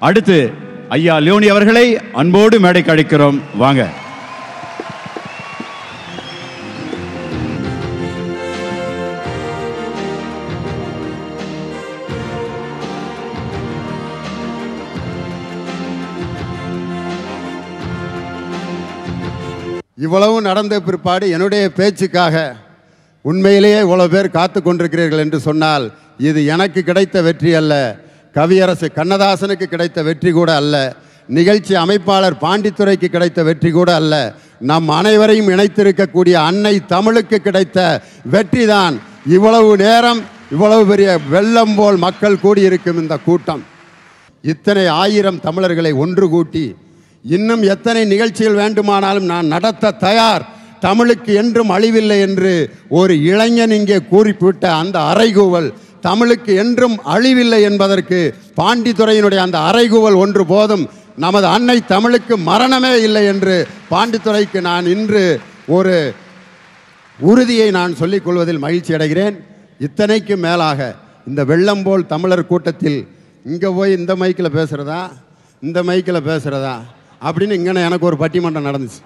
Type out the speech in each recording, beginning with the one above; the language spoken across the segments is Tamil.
அடுத்து ஐயா லியோனி அவர்களை அன்போடு மேடைக்கு அழைக்கிறோம் வாங்க இவ்வளவு நடந்த பிற்பாடு என்னுடைய பேச்சுக்காக உண்மையிலேயே இவ்வளவு பேர் காத்து கொண்டிருக்கிறீர்கள் என்று சொன்னால் இது எனக்கு கிடைத்த வெற்றி அல்ல கவியரசு கண்ணதாசனுக்கு கிடைத்த வெற்றி கூட அல்ல நிகழ்ச்சி அமைப்பாளர் பாண்டித்துரைக்கு கிடைத்த வெற்றி கூட அல்ல நம் அனைவரையும் இணைத்திருக்கக்கூடிய அன்னை தமிழுக்கு கிடைத்த வெற்றிதான் இவ்வளவு நேரம் இவ்வளவு பெரிய வெள்ளம் போல் மக்கள் கூடியிருக்கும் இந்த கூட்டம் இத்தனை ஆயிரம் தமிழர்களை ஒன்று கூட்டி இன்னும் எத்தனை நிகழ்ச்சிகள் வேண்டுமானாலும் நான் நடத்த தயார் தமிழுக்கு என்றும் அழிவில்லை என்று ஒரு இளைஞன் இங்கே கூறிவிட்ட அந்த அறைகூவல் தமிழுக்கு என்றும் அழிவில்லை என்பதற்கு பாண்டித்துறையினுடைய அந்த அறைகூவல் ஒன்று போதும் நமது அன்னை தமிழுக்கு மரணமே இல்லை என்று பாண்டித்துறைக்கு நான் இன்று ஒரு உறுதியை நான் சொல்லிக் கொள்வதில் மகிழ்ச்சி அடைகிறேன் இத்தனைக்கு மேலாக இந்த வெள்ளம் போல் தமிழர் கூட்டத்தில் இங்கே போய் இந்த மைக்கில் பேசுகிறதா இந்த மைக்கில் பேசுகிறதா அப்படின்னு இங்கே எனக்கு ஒரு பட்டிமன்றம் நடந்துச்சு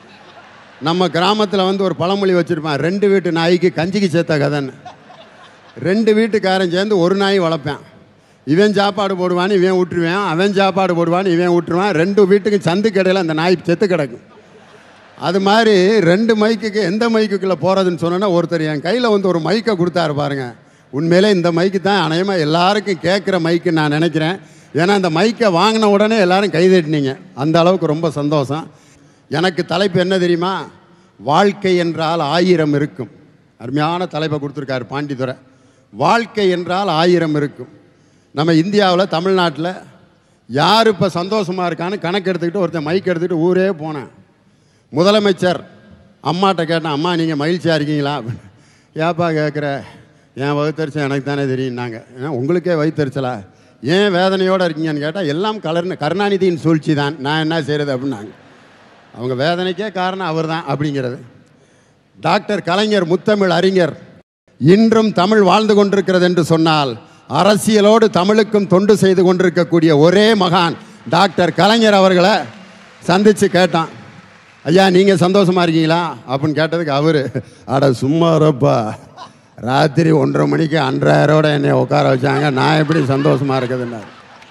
நம்ம கிராமத்தில் வந்து ஒரு பழமொழி வச்சுருப்பேன் ரெண்டு வீட்டு நாய்க்கு கஞ்சிக்கு சேர்த்த கதைன்னு ரெண்டு வீட்டுக்காரன் சேர்ந்து ஒரு நாய் வளர்ப்பேன் இவன் சாப்பாடு போடுவான்னு இவன் விட்டுருவேன் அவன் சாப்பாடு போடுவான்னு இவன் விட்டுருவான் ரெண்டு வீட்டுக்கும் சந்து கடையில் அந்த நாய் செத்து கிடக்கும் அது மாதிரி ரெண்டு மைக்குக்கு எந்த மைக்குக்குள்ளே போகிறதுன்னு சொன்னோன்னா ஒருத்தர் என் கையில் வந்து ஒரு மைக்கை கொடுத்தாரு பாருங்க உண்மையிலே இந்த மைக்கு தான் அநேகமாக எல்லாருக்கும் கேட்குற மைக்குன்னு நான் நினைக்கிறேன் ஏன்னா இந்த மைக்கை வாங்கின உடனே எல்லாரும் கைதட்டினீங்க அந்த அளவுக்கு ரொம்ப சந்தோஷம் எனக்கு தலைப்பு என்ன தெரியுமா வாழ்க்கை என்றால் ஆயிரம் இருக்கும் அருமையான தலைப்பை கொடுத்துருக்காரு பாண்டித்துறை வாழ்க்கை என்றால் ஆயிரம் இருக்கும் நம்ம இந்தியாவில் தமிழ்நாட்டில் யார் இப்போ சந்தோஷமாக இருக்கான்னு கணக்கு எடுத்துக்கிட்டு ஒருத்தன் மைக் எடுத்துக்கிட்டு ஊரே போனேன் முதலமைச்சர் அம்மாட்ட கேட்டேன் அம்மா நீங்கள் மகிழ்ச்சியாக இருக்கீங்களா அப்படின்னு. ஏப்பா கேட்குற என் வகுத்தரிச்சல் எனக்கு தானே தெரியும்னாங்க ஏன் உங்களுக்கே வயிற்றுச்சலா ஏன் வேதனையோடு இருக்கீங்கன்னு கேட்டால் எல்லாம் கலர் கருணாநிதியின் சூழ்ச்சி தான் நான் என்ன செய்கிறது அப்படின்னாங்க அவங்க வேதனைக்கே காரணம் அவர் தான் அப்படிங்கிறது டாக்டர் கலைஞர் முத்தமிழ் அறிஞர் இன்றும் தமிழ் வாழ்ந்து கொண்டிருக்கிறது என்று சொன்னால் அரசியலோடு தமிழுக்கும் தொண்டு செய்து கொண்டிருக்கக்கூடிய ஒரே மகான் டாக்டர் கலைஞர் அவர்களை சந்தித்து கேட்டான் ஐயா நீங்கள் சந்தோஷமா இருக்கீங்களா அப்படின்னு கேட்டதுக்கு அவர் அட சும்மா இருப்பா ராத்திரி ஒன்றரை மணிக்கு அன்றாயிரோட என்னை உட்கார வச்சாங்க நான் எப்படி சந்தோஷமா இருக்குதுன்னாரு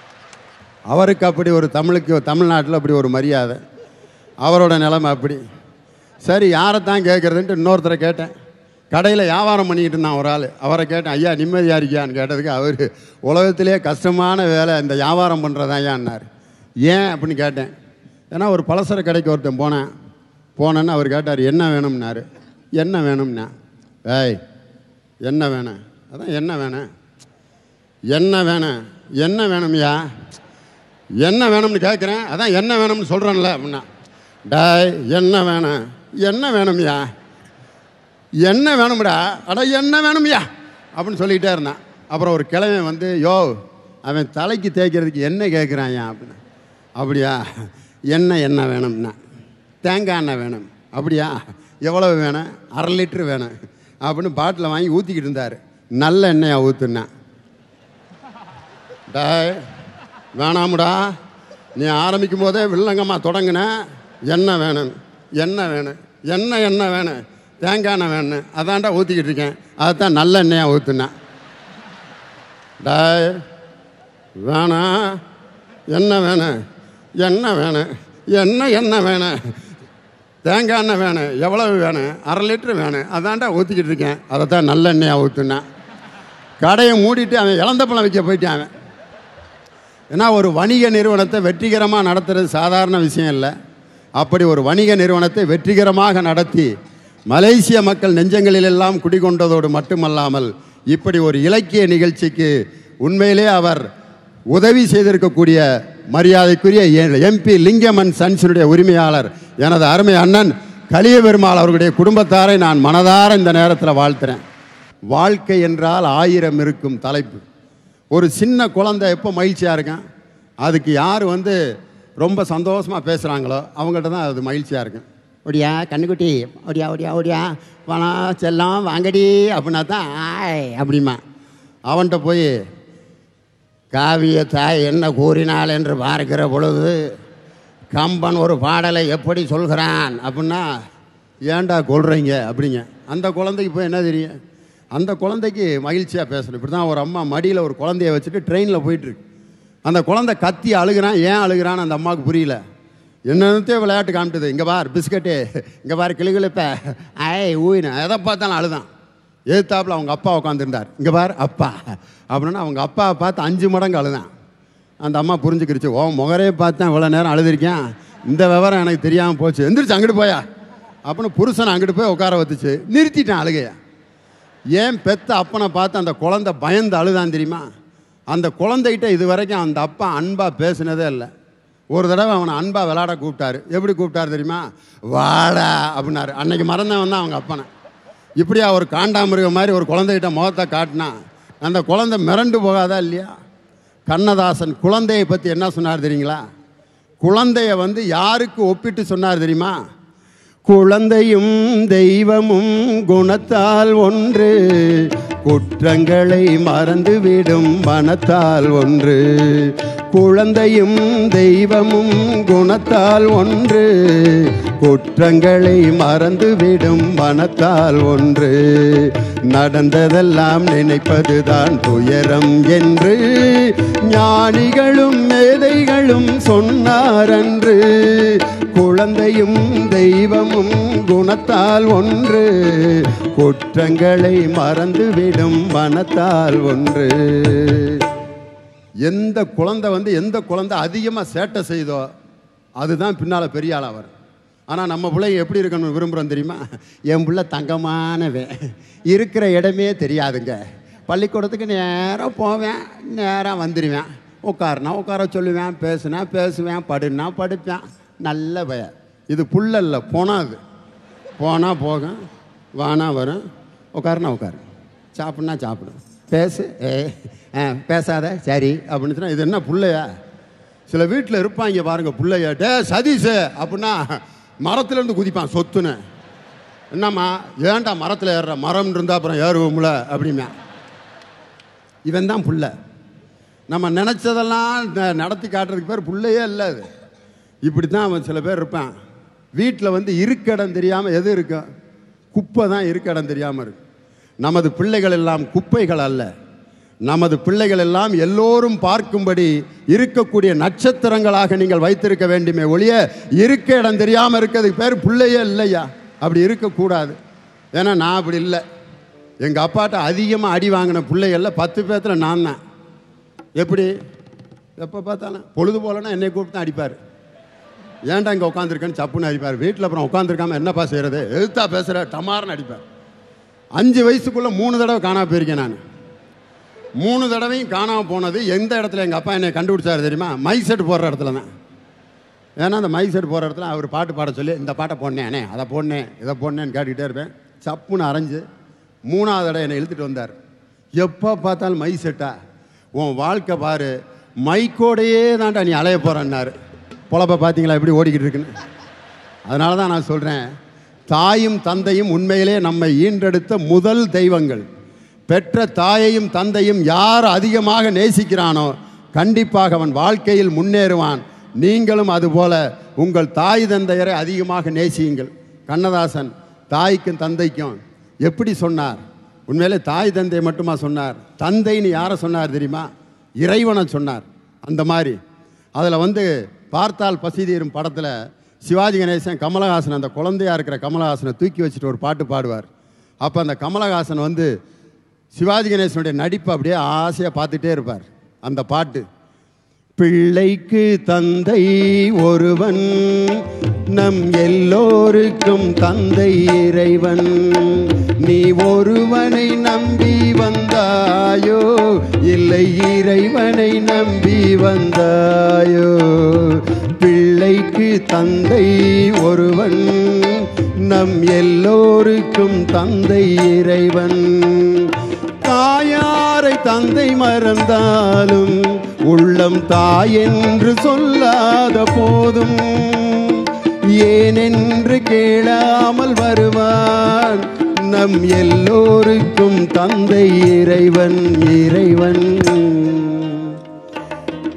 அவருக்கு அப்படி ஒரு தமிழுக்கு தமிழ்நாட்டில் அப்படி ஒரு மரியாதை அவரோட நிலைமை அப்படி சரி யாரை தான் கேட்குறதுன்ட்டு இன்னொருத்தரை கேட்டேன் கடையில் வியாபாரம் பண்ணிக்கிட்டு இருந்தான் ஒரு ஆள் அவரை கேட்டேன் ஐயா நிம்மதியாக இருக்கியான்னு கேட்டதுக்கு அவர் உலகத்திலே கஷ்டமான வேலை இந்த வியாபாரம் பண்ணுறதா ஐயான்னார் ஏன் அப்படின்னு கேட்டேன் ஏன்னா ஒரு பலசர கடைக்கு ஒருத்தன் போனேன் போனேன்னு அவர் கேட்டார் என்ன வேணும்னாரு என்ன வேணும்னா ஏய் என்ன வேணும் அதான் என்ன வேணும் என்ன வேணும் என்ன வேணும்யா என்ன வேணும்னு கேட்குறேன் அதான் என்ன வேணும்னு சொல்கிறேன்ல அப்படின்னா டாய் என்ன வேணும் என்ன வேணும்யா என்ன வேணும்டா அட என்ன வேணும்யா அப்படின்னு சொல்லிக்கிட்டே இருந்தான் அப்புறம் ஒரு கிழமை வந்து யோ அவன் தலைக்கு தேய்க்கிறதுக்கு என்ன கேட்குறான்யா அப்படின்னு அப்படியா என்ன என்ன வேணும்னா தேங்காய் எண்ணெய் வேணும் அப்படியா எவ்வளவு வேணும் அரை லிட்ரு வேணும் அப்படின்னு பாட்டில் வாங்கி ஊற்றிக்கிட்டு இருந்தார் நல்ல எண்ணெயை ஊற்றுனேன் டாய் வேணாமுடா நீ ஆரம்பிக்கும் போதே வில்லங்கம்மா தொடங்கின என்ன வேணும் என்ன வேணும் என்ன எண்ணெய் வேணும் தேங்காய் எண்ணெய் வேணும் அதான்டா ஊற்றிக்கிட்டு இருக்கேன் அதைத்தான் நல்ல எண்ணெயாக ஊற்றுனேன் டாய் வேணாம் என்ன வேணும் என்ன வேணும் என்ன எண்ணெய் வேணும் தேங்காய் எண்ணெய் வேணும் எவ்வளவு வேணும் அரை லிட்டரு வேணும் அதான்டா ஊற்றிக்கிட்டு இருக்கேன் அதை தான் நல்ல எண்ணெயாக ஊற்றுனேன் கடையை மூடிட்டு அவன் இழந்த பழம் வைக்க போயிட்டான் அவன் ஏன்னா ஒரு வணிக நிறுவனத்தை வெற்றிகரமாக நடத்துறது சாதாரண விஷயம் இல்லை அப்படி ஒரு வணிக நிறுவனத்தை வெற்றிகரமாக நடத்தி மலேசிய மக்கள் நெஞ்சங்களிலெல்லாம் குடிகொண்டதோடு மட்டுமல்லாமல் இப்படி ஒரு இலக்கிய நிகழ்ச்சிக்கு உண்மையிலே அவர் உதவி செய்திருக்கக்கூடிய மரியாதைக்குரிய எம்பி லிங்கமன் சன்ஸினுடைய உரிமையாளர் எனது அருமை அண்ணன் கலிய பெருமாள் அவர்களுடைய குடும்பத்தாரை நான் மனதார இந்த நேரத்தில் வாழ்த்துறேன் வாழ்க்கை என்றால் ஆயிரம் இருக்கும் தலைப்பு ஒரு சின்ன குழந்தை எப்போ மகிழ்ச்சியாக இருக்கான் அதுக்கு யார் வந்து ரொம்ப சந்தோஷமாக பேசுகிறாங்களோ அவங்கள்ட்ட தான் அது மகிழ்ச்சியாக இருக்கும் ஒடியா கண்ணுக்குட்டி ஒடியா ஒடியா ஒடியா பணம் செல்லம் வாங்கடி அப்படின்னா தான் ஆய் அப்படிமா அவன்கிட்ட போய் காவிய தாய் என்ன கூறினாள் என்று பார்க்கிற பொழுது கம்பன் ஒரு பாடலை எப்படி சொல்கிறான் அப்படின்னா ஏன்டா கொல்றீங்க அப்படிங்க அந்த குழந்தைக்கு இப்போ என்ன தெரியும் அந்த குழந்தைக்கு மகிழ்ச்சியாக பேசணும் இப்படி தான் ஒரு அம்மா மடியில் ஒரு குழந்தைய வச்சுட்டு ட்ரெயினில் போயிட்டுருக்கு அந்த குழந்தை கத்தி அழுகிறான் ஏன் அழுகிறான்னு அந்த அம்மாவுக்கு புரியல என்னன்னத்தே விளையாட்டு காமிட்டுது இங்கே பார் பிஸ்கட்டு இங்கே பார் கிளுகிழப்ப ஐ ஊயின எதை பார்த்தாலும் அழுதான் எதிர்த்தாப்புல அவங்க அப்பா உட்காந்துருந்தார் இங்கே பார் அப்பா அப்படின்னா அவங்க அப்பாவை பார்த்து அஞ்சு மடங்கு அழுதான் அந்த அம்மா புரிஞ்சுக்கிருச்சு ஓ முகரே பார்த்தேன் இவ்வளோ நேரம் அழுதுருக்கேன் இந்த விவரம் எனக்கு தெரியாமல் போச்சு எந்திரிச்சு அங்கிட்டு போயா அப்படின்னு புருஷனை அங்கிட்டு போய் உட்கார வச்சுச்சு நிறுத்திட்டான் அழுகைய ஏன் பெத்த அப்பனை பார்த்து அந்த குழந்தை பயந்து அழுதான் தெரியுமா அந்த குழந்தைகிட்ட இது வரைக்கும் அந்த அப்பா அன்பாக பேசினதே இல்லை ஒரு தடவை அவனை அன்பாக விளையாட கூப்பிட்டாரு எப்படி கூப்பிட்டாரு தெரியுமா வாடா அப்படின்னாரு அன்னைக்கு மறந்தவன் தான் அவங்க அப்பனை இப்படியா ஒரு காண்டாமிருகம் மாதிரி ஒரு குழந்தைகிட்ட முகத்தை காட்டினா அந்த குழந்தை மிரண்டு போகாதா இல்லையா கண்ணதாசன் குழந்தையை பற்றி என்ன சொன்னார் தெரியுங்களா குழந்தைய வந்து யாருக்கு ஒப்பிட்டு சொன்னார் தெரியுமா குழந்தையும் தெய்வமும் குணத்தால் ஒன்று குற்றங்களை மறந்துவிடும் மனத்தால் ஒன்று குழந்தையும் தெய்வமும் குணத்தால் ஒன்று குற்றங்களை மறந்துவிடும் மனத்தால் ஒன்று நடந்ததெல்லாம் நினைப்பதுதான் துயரம் என்று ஞானிகளும் மேதைகளும் சொன்னாரன்று குழந்தையும் தெய்வமும் குணத்தால் ஒன்று குற்றங்களை மறந்துவிடும் மனத்தால் ஒன்று எந்த குழந்தை வந்து எந்த குழந்தை அதிகமாக சேட்டை செய்தோ அதுதான் பின்னால் பெரிய ஆளாக வரும் ஆனால் நம்ம பிள்ளைங்க எப்படி இருக்கணும்னு விரும்புகிறோம் தெரியுமா என் பிள்ளை தங்கமானவன் இருக்கிற இடமே தெரியாதுங்க பள்ளிக்கூடத்துக்கு நேராக போவேன் நேராக வந்துடுவேன் உட்காருனா உட்கார சொல்லுவேன் பேசுனா பேசுவேன் படுனா படுப்பேன் நல்ல பய இது புல்ல இல்லை போனாது போனால் போகும் வானா வரும் உட்காருனா உட்காரு சாப்பிட்னா சாப்பிடும் பேசு ஏ ஆ பேசாத சரி அப்படின்னு சொன்னா இது என்ன புள்ளையா சில வீட்டில் இருப்பாங்க பாருங்க புள்ளைய டே சதீஷ் அப்படின்னா மரத்துலேருந்து குதிப்பான் சொத்துன்னு என்னம்மா ஏன்டா மரத்தில் ஏறுற மரம் இருந்தால் அப்புறம் ஏறுவோம்ல அப்படிமா இவன் தான் புள்ள நம்ம நினச்சதெல்லாம் ந- நடத்தி காட்டுறதுக்கு பேர் புள்ளையே இல்லை அது இப்படி தான் அவன் சில பேர் இருப்பான் வீட்டில் வந்து இருக்க இடம் தெரியாமல் எது இருக்கும் குப்பை தான் இருக்க இடம் தெரியாமல் இருக்கு நமது பிள்ளைகள் எல்லாம் குப்பைகள் அல்ல நமது பிள்ளைகள் எல்லாம் எல்லோரும் பார்க்கும்படி இருக்கக்கூடிய நட்சத்திரங்களாக நீங்கள் வைத்திருக்க வேண்டுமே ஒழிய இருக்க இடம் தெரியாமல் இருக்கிறதுக்கு பேர் பிள்ளையே இல்லையா அப்படி இருக்கக்கூடாது ஏன்னா நான் அப்படி இல்லை எங்கள் அப்பாட்ட அதிகமாக அடி வாங்கின பிள்ளைகள்ல பத்து பேர்த்தில் நான் தான் எப்படி எப்போ பார்த்தாலும் பொழுது போலன்னா என்னை கூப்பிட்டு தான் அடிப்பார் ஏன்டா இங்கே உட்காந்துருக்கேன்னு சப்புன்னு அடிப்பார் வீட்டில் அப்புறம் உட்காந்துருக்காம என்னப்பா செய்கிறது எதுத்தா பேசுகிற டமார்னு அடிப்பார் அஞ்சு வயசுக்குள்ளே மூணு தடவை காணாம போயிருக்கேன் நான் மூணு தடவையும் காணாமல் போனது எந்த இடத்துல எங்கள் அப்பா என்னை கண்டுபிடிச்சாரு தெரியுமா மை செட் போடுற இடத்துல தான் ஏன்னா அந்த மை செட் போகிற இடத்துல அவர் பாட்டு பாட சொல்லி இந்த பாட்டை போடனே அண்ணே அதை போடனேன் இதை போடனேன்னு கேட்டுக்கிட்டே இருப்பேன் சப்புன்னு அரைஞ்சு மூணாவது தடவை என்னை இழுத்துட்டு வந்தார் எப்போ பார்த்தாலும் மை செட்டா உன் வாழ்க்கை பாரு மைக்கோடையே தான்டா நீ அலைய போகிறன்னாரு பொழப்ப பார்த்தீங்களா எப்படி ஓடிக்கிட்டு இருக்குன்னு அதனால தான் நான் சொல்கிறேன் தாயும் தந்தையும் உண்மையிலே நம்மை ஈன்றெடுத்த முதல் தெய்வங்கள் பெற்ற தாயையும் தந்தையும் யார் அதிகமாக நேசிக்கிறானோ கண்டிப்பாக அவன் வாழ்க்கையில் முன்னேறுவான் நீங்களும் அதுபோல உங்கள் தாய் தந்தையரை அதிகமாக நேசியுங்கள் கண்ணதாசன் தாய்க்கும் தந்தைக்கும் எப்படி சொன்னார் உண்மையிலே தாய் தந்தை மட்டுமா சொன்னார் தந்தைன்னு யாரை சொன்னார் தெரியுமா இறைவனை சொன்னார் அந்த மாதிரி அதில் வந்து பார்த்தால் பசி தீரும் படத்தில் சிவாஜி கணேசன் கமலஹாசன் அந்த குழந்தையா இருக்கிற கமலஹாசனை தூக்கி வச்சுட்டு ஒரு பாட்டு பாடுவார் அப்போ அந்த கமலஹாசன் வந்து சிவாஜி கணேசனுடைய நடிப்பை அப்படியே ஆசையாக பார்த்துட்டே இருப்பார் அந்த பாட்டு பிள்ளைக்கு தந்தை ஒருவன் நம் எல்லோருக்கும் தந்தை இறைவன் நீ ஒருவனை நம்பி வந்தாயோ இல்லை இறைவனை நம்பி வந்தாயோ பிள்ளைக்கு தந்தை ஒருவன் நம் எல்லோருக்கும் தந்தை இறைவன் தாயாரை தந்தை மறந்தாலும் உள்ளம் தாயென்று சொல்லாத போதும் ஏனென்று கேளாமல் வருவான் நம் எல்லோருக்கும் தந்தை இறைவன் இறைவன்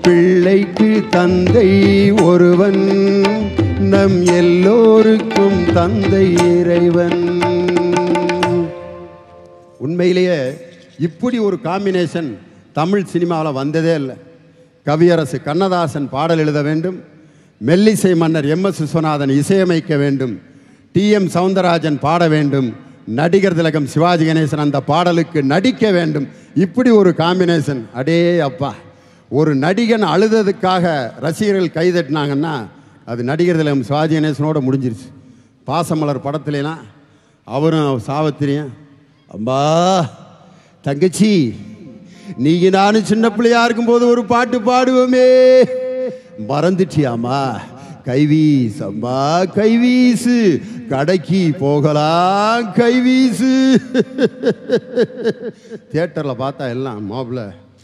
பிள்ளைக்கு தந்தை ஒருவன் நம் எல்லோருக்கும் தந்தை இறைவன் உண்மையிலேயே இப்படி ஒரு காம்பினேஷன் தமிழ் சினிமாவில் வந்ததே இல்லை கவியரசு கண்ணதாசன் பாடல் எழுத வேண்டும் மெல்லிசை மன்னர் எம் எஸ் விஸ்வநாதன் இசையமைக்க வேண்டும் டி எம் சவுந்தரராஜன் பாட வேண்டும் நடிகர் திலகம் சிவாஜி கணேசன் அந்த பாடலுக்கு நடிக்க வேண்டும் இப்படி ஒரு காம்பினேஷன் அடே அப்பா ஒரு நடிகன் அழுததுக்காக ரசிகர்கள் கைதட்டினாங்கன்னா அது நடிகர் திலகம் சிவாஜி கணேசனோட முடிஞ்சிருச்சு பாசமலர் படத்துலலாம் அவரும் சாவத்திரியும் அம்மா தங்கச்சி நீங்க நானும் சின்ன பிள்ளையா இருக்கும்போது ஒரு பாட்டு பாடுவோமே மறந்துட்டியாமா கைவீஸ் அம்மா கைவீசு கடைக்கு போகலாம் கைவீசு தியேட்டரில் பார்த்தா எல்லாம் மாப்பிள்ள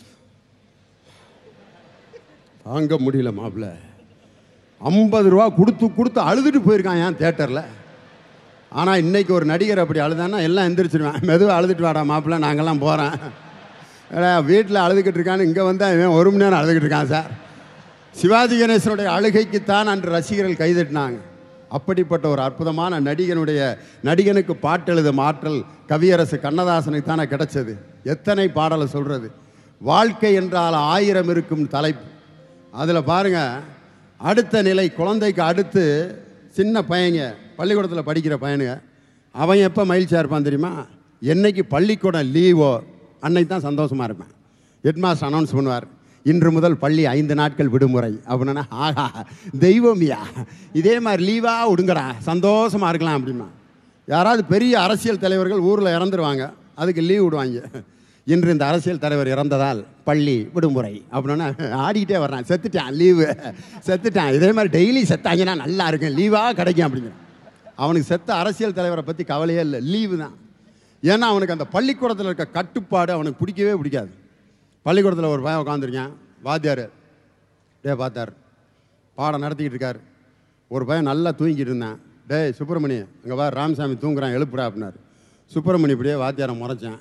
தாங்க முடியல மாப்பிள்ள ஐம்பது ரூபா கொடுத்து கொடுத்து அழுதுட்டு போயிருக்கான் ஏன் தேட்டரில் ஆனால் இன்னைக்கு ஒரு நடிகர் அப்படி அழுதான்னா எல்லாம் எந்திரிச்சிடுவேன் மெதுவாக அழுதுட்டு வாடா மாப்பிள்ள நாங்கெல்லாம் போகிறேன் ஏடா வீட்டில் அழுதுகிட்டு இருக்கான்னு இங்கே வந்தால் இவன் ஒரு மணி நேரம் அழுதுகிட்டு இருக்கான் சார் சிவாஜி கணேசனுடைய அழுகைக்குத்தான் அன்று ரசிகர்கள் கைதட்டினாங்க அப்படிப்பட்ட ஒரு அற்புதமான நடிகனுடைய நடிகனுக்கு பாட்டெழுதும் ஆற்றல் கவியரசு கண்ணதாசனுக்கு தானே கிடைச்சது எத்தனை பாடலை சொல்கிறது வாழ்க்கை என்றால் ஆயிரம் இருக்கும் தலைப்பு அதில் பாருங்க அடுத்த நிலை குழந்தைக்கு அடுத்து சின்ன பையங்க பள்ளிக்கூடத்தில் படிக்கிற பையனுங்க அவன் எப்போ மகிழ்ச்சியாக இருப்பான் தெரியுமா என்னைக்கு பள்ளிக்கூடம் லீவோ அன்னைக்கு தான் சந்தோஷமாக இருப்பேன் ஹெட்மாஸ்டர் அனௌன்ஸ் பண்ணுவார் இன்று முதல் பள்ளி ஐந்து நாட்கள் விடுமுறை அப்படின்னா ஆஹா தெய்வமியா இதே மாதிரி லீவாக விடுங்கடா சந்தோஷமாக இருக்கலாம் அப்படின்னா யாராவது பெரிய அரசியல் தலைவர்கள் ஊரில் இறந்துருவாங்க அதுக்கு லீவ் விடுவாங்க இன்று இந்த அரசியல் தலைவர் இறந்ததால் பள்ளி விடுமுறை அப்படின்னா ஆடிக்கிட்டே வர்றான் செத்துட்டான் லீவு செத்துட்டான் இதே மாதிரி டெய்லி செத்தாங்கன்னா நல்லா இருக்கும் லீவாக கிடைக்கும் அப்படிங்கிற அவனுக்கு செத்த அரசியல் தலைவரை பற்றி கவலையே இல்லை லீவு தான் ஏன்னா அவனுக்கு அந்த பள்ளிக்கூடத்தில் இருக்க கட்டுப்பாடு அவனுக்கு பிடிக்கவே பிடிக்காது பள்ளிக்கூடத்தில் ஒரு பையன் உட்காந்துருக்கான் வாத்தியார் டே பார்த்தார் பாடம் நடத்திக்கிட்டு இருக்கார் ஒரு பையன் நல்லா தூங்கிட்டு இருந்தான் டேய் சுப்பிரமணி அங்கே வா ராமசாமி தூங்குறான் எழுப்புடா அப்படின்னாரு சுப்பிரமணி இப்படியே வாத்தியாரை முறைச்சேன்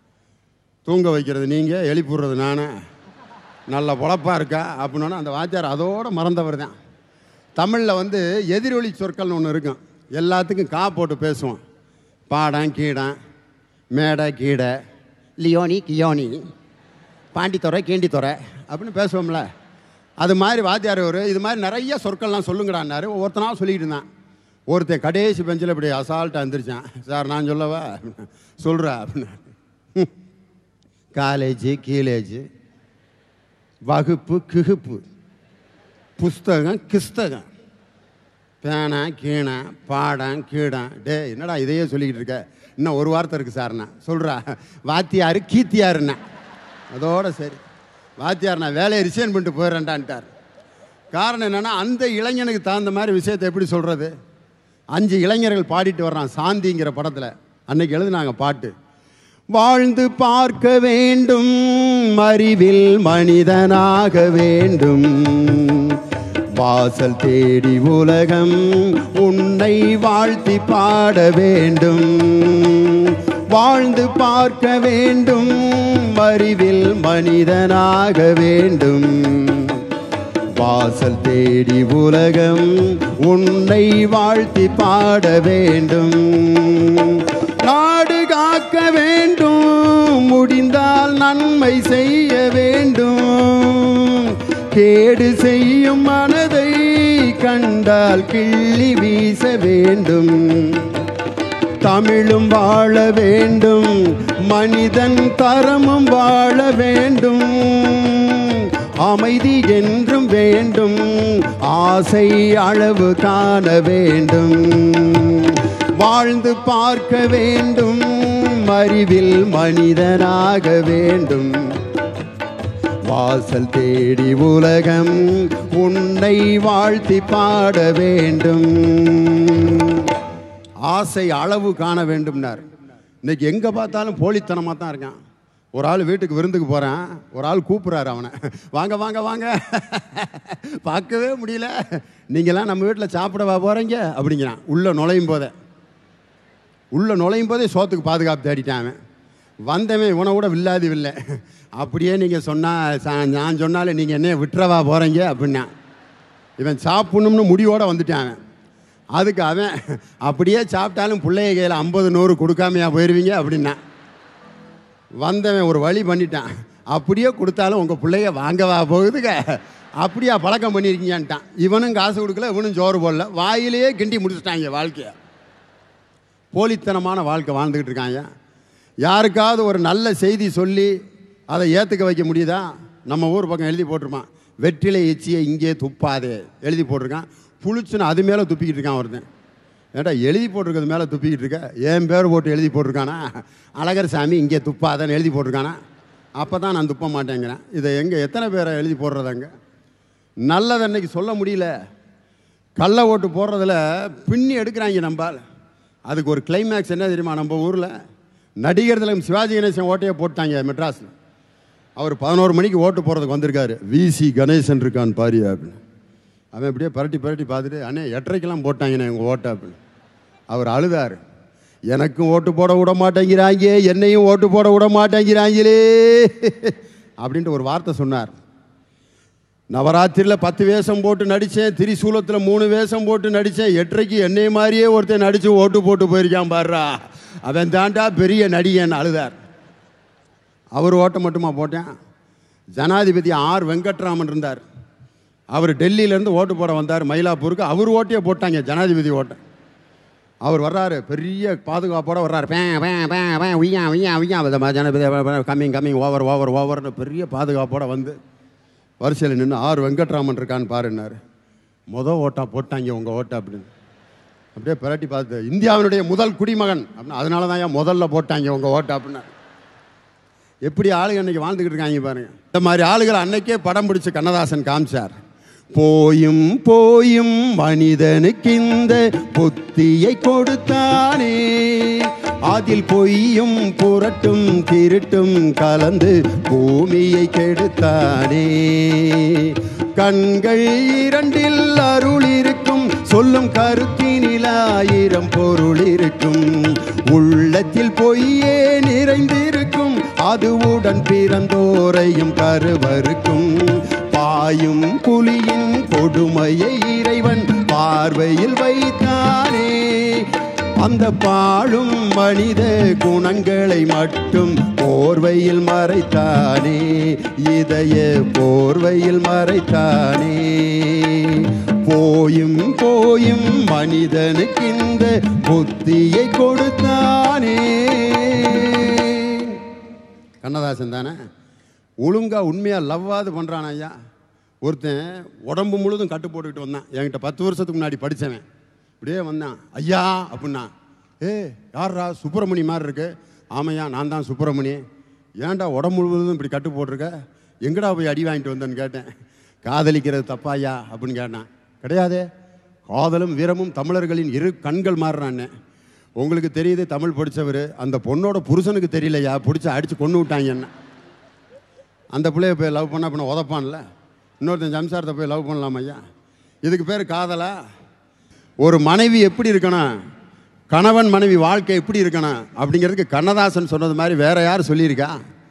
தூங்க வைக்கிறது நீங்கள் எழுப்பிடுறது நானே நல்ல பொழப்பாக இருக்கா அப்படின்னா அந்த வாத்தியார் அதோட மறந்தவர் தான் தமிழில் வந்து எதிரொலி சொற்கள்னு ஒன்று இருக்கும் எல்லாத்துக்கும் கா போட்டு பேசுவோம் பாடம் கீடம் மேடை கீடை லியோனி கியோனி பாண்டித்துறை கீண்டித்துறை அப்படின்னு பேசுவோம்ல அது மாதிரி வாத்தியார் ஒரு இது மாதிரி நிறைய சொற்கள்லாம் சொல்லுங்கடான்னாரு ஒவ்வொருத்தனா சொல்லிக்கிட்டு இருந்தான் ஒருத்தன் கடைசி பெஞ்சில் இப்படி அசால்ட்டாக எழுந்திரிச்சான் சார் நான் சொல்லவா சொல்கிறா அப்படின்னு காலேஜு கீழேஜு வகுப்பு கிகுப்பு புஸ்தகம் கிஸ்தகம் பேனா கீணா பாடம் கீடம் டே என்னடா இதையே சொல்லிக்கிட்டு இருக்க இன்னும் ஒரு வார்த்தை இருக்குது சார்ண்ணா சொல்கிறா வாத்தியார் கீத்தியாருண்ணா அதோட சரி வாத்தியார் நான் வேலையை ரிசைன் பண்ணிட்டு போயிடுறேன்டான்ட்டார் காரணம் என்னென்னா அந்த இளைஞனுக்கு தகுந்த மாதிரி விஷயத்தை எப்படி சொல்கிறது அஞ்சு இளைஞர்கள் பாடிட்டு வர்றான் சாந்திங்கிற படத்தில் அன்னைக்கு எழுதுனாங்க பாட்டு வாழ்ந்து பார்க்க வேண்டும் அறிவில் மனிதனாக வேண்டும் வாசல் தேடி உலகம் உன்னை வாழ்த்தி பாட வேண்டும் வாழ்ந்து பார்க்க வேண்டும் அறிவில் மனிதனாக வேண்டும் வாசல் தேடி உலகம் உன்னை வாழ்த்தி பாட வேண்டும் நாடு காக்க வேண்டும் முடிந்தால் நன்மை செய்ய வேண்டும் கேடு செய்யும் மனதை கண்டால் கிள்ளி வீச வேண்டும் தமிழும் வாழ வேண்டும் மனிதன் தரமும் வாழ வேண்டும் அமைதி என்றும் வேண்டும் ஆசை அளவு காண வேண்டும் வாழ்ந்து பார்க்க வேண்டும் அறிவில் மனிதனாக வேண்டும் வாசல் தேடி உலகம் உன்னை வாழ்த்தி பாட வேண்டும் ஆசை அளவு காண வேண்டும்னார் இன்னைக்கு எங்கே பார்த்தாலும் போலித்தனமாக தான் இருக்கான் ஒரு ஆள் வீட்டுக்கு விருந்துக்கு போகிறேன் ஒரு ஆள் கூப்பிட்றாரு அவனை வாங்க வாங்க வாங்க பார்க்கவே முடியல நீங்களாம் நம்ம வீட்டில் சாப்பிடவா போகிறீங்க அப்படிங்கிறான் உள்ளே நுழையும் போதே உள்ளே நுழையும் போதே சோத்துக்கு பாதுகாப்பு தேடிட்டான் அவன் வந்தவன் இவனை கூட வில்லாதி வில்லை அப்படியே நீங்கள் சொன்னால் நான் சொன்னாலும் நீங்கள் என்ன விட்டுறவா போகிறீங்க அப்படின்னா இவன் சாப்பிடணும்னு முடிவோடு வந்துட்டான் அவன் அதுக்கு அவன் அப்படியே சாப்பிட்டாலும் பிள்ளைய கையில் ஐம்பது நூறு கொடுக்காமையா போயிடுவீங்க அப்படின்னா வந்தவன் ஒரு வழி பண்ணிட்டான் அப்படியே கொடுத்தாலும் உங்கள் பிள்ளைய வாங்கவா போகுதுங்க அப்படியா பழக்கம் பண்ணியிருக்கீங்கன்ட்டான் இவனும் காசு கொடுக்கல இவனும் சோறு போடல வாயிலேயே கிண்டி முடிச்சிட்டாங்க வாழ்க்கையை போலித்தனமான வாழ்க்கை வாழ்ந்துக்கிட்டு இருக்காங்க யாருக்காவது ஒரு நல்ல செய்தி சொல்லி அதை ஏற்றுக்க வைக்க முடியுதா நம்ம ஊர் பக்கம் எழுதி போட்டிருப்பான் வெற்றிலை எச்சியை இங்கே துப்பாதே எழுதி போட்டிருக்கான் புளிச்சுன்னு அது மேலே துப்பிக்கிட்டு இருக்கான் ஒருத்தன் ஏட்டா எழுதி போட்டிருக்கிறது மேலே துப்பிக்கிட்டு இருக்க என் பேர் போட்டு எழுதி போட்டிருக்கானா அழகர் சாமி இங்கே துப்பாதன்னு எழுதி போட்டிருக்கானா அப்போ தான் நான் துப்ப மாட்டேங்கிறேன் இதை எங்கே எத்தனை பேரை எழுதி போடுறதாங்க நல்லது அன்னைக்கு சொல்ல முடியல கள்ள ஓட்டு போடுறதுல பின்னி எடுக்கிறாங்க நம்பால் அதுக்கு ஒரு கிளைமேக்ஸ் என்ன தெரியுமா நம்ம ஊரில் நடிகர் திலகம் சிவாஜி கணேசன் ஓட்டையே போட்டாங்க மெட்ராஸில் அவர் பதினோரு மணிக்கு ஓட்டு போகிறதுக்கு வந்திருக்காரு விசி கணேசன் இருக்கான் பாரியா அப்படின்னு அவன் இப்படியே பரட்டி பரட்டி பார்த்துட்டு அண்ணே எட்டரைக்கெல்லாம் போட்டாங்கண்ணே உங்கள் ஓட்டை அப்படின்னு அவர் அழுதார் எனக்கும் ஓட்டு போட விட மாட்டேங்கிறாங்க என்னையும் ஓட்டு போட விட மாட்டேங்கிறாங்களே அப்படின்ட்டு ஒரு வார்த்தை சொன்னார் நவராத்திரியில் பத்து வேஷம் போட்டு நடித்தேன் திரிசூலத்தில் மூணு வேஷம் போட்டு நடித்தேன் எட்டரைக்கு என்னை மாதிரியே ஒருத்தன் நடித்து ஓட்டு போட்டு போயிருக்கான் பாருடா அவன் தாண்டா பெரிய நடிகன் அழுதார் அவர் ஓட்டம் மட்டுமா போட்டேன் ஜனாதிபதி ஆர் வெங்கட்ராமன் இருந்தார் அவர் டெல்லியிலேருந்து ஓட்டு போட வந்தார் மயிலாப்பூருக்கு அவர் ஓட்டையே போட்டாங்க ஜனாதிபதி ஓட்டை அவர் வர்றாரு பெரிய பாதுகாப்போட வர்றாரு பே பே பே பே உய்யா உய்யா உய்யா ஜனாதிபதி கம்மிங் கம்மிங் ஓவர் ஓவர் ஓவர்னு பெரிய பாதுகாப்போட வந்து வரிசையில் நின்று ஆர் வெங்கட்ராமன் இருக்கான்னு பாருன்னாரு முத ஓட்டா போட்டாங்க உங்கள் ஓட்டை அப்படின்னு அப்படியே பிரட்டி பார்த்து இந்தியாவினுடைய முதல் குடிமகன் அப்படின்னு அதனால தான் ஏன் முதல்ல போட்டாங்க உங்கள் ஓட்டை அப்படின்னா எப்படி ஆளுங்க அன்னைக்கு வாழ்ந்துக்கிட்டு இருக்காங்க பாருங்க இந்த மாதிரி ஆளுகளை அன்னைக்கே படம் பிடிச்சு கண்ணதாசன் காமிச்சார் போயும் போயும் மனிதனுக்கு இந்த புத்தியை கொடுத்தானே அதில் பொய்யும் புரட்டும் திருட்டும் கலந்து பூமியை கெடுத்தானே கண்கள் இரண்டில் அருள் இருக்கும் சொல்லும் கருத்தினில் ஆயிரம் பொருள் இருக்கும் உள்ளத்தில் பொய்யே நிறைந்திருக்கும் அதுவுடன் பிறந்தோரையும் கருவருக்கும் பாயும் புலியின் கொடுமையை இறைவன் பார்வையில் வைத்தானே அந்த பாழும் மனித குணங்களை மட்டும் போர்வையில் மறைத்தானே இதய போர்வையில் மறைத்தானே போயும் போயும் மனிதனுக்கு இந்த புத்தியை கொடுத்தானே கண்ணதாசன் தானே ஒழுங்கா உண்மையா லவ்வாது பண்றான் ஐயா ஒருத்தன் உடம்பு முழுதும் கட்டு போட்டுக்கிட்டு வந்தான் என்கிட்ட பத்து வருஷத்துக்கு முன்னாடி படித்தவன் இப்படியே வந்தான் ஐயா அப்படின்னா ஏ யார்ரா சுப்பிரமணி மாதிரி இருக்கு ஆமையா நான் தான் சுப்பிரமணி ஏன்டா உடம்பு முழுவதும் இப்படி கட்டு போட்டிருக்க எங்கடா போய் அடி வாங்கிட்டு வந்தேன்னு கேட்டேன் காதலிக்கிறது தப்பாயா அப்படின்னு கேட்டான் கிடையாதே காதலும் வீரமும் தமிழர்களின் இரு கண்கள் மாறுறான்னு உங்களுக்கு தெரியுது தமிழ் படித்தவர் அந்த பொண்ணோட புருஷனுக்கு தெரியலையா பிடிச்சி அடித்து கொண்டு விட்டாங்க என்ன அந்த பிள்ளைய போய் லவ் பண்ண பண்ண உதப்பான்ல இன்னொருத்தன் சம்சாரத்தை போய் லவ் பண்ணலாம் ஐயா இதுக்கு பேர் காதலா ஒரு மனைவி எப்படி இருக்கணும் கணவன் மனைவி வாழ்க்கை எப்படி இருக்கணும் அப்படிங்கிறதுக்கு கண்ணதாசன் சொன்னது மாதிரி வேற யார் சொல்லியிருக்கா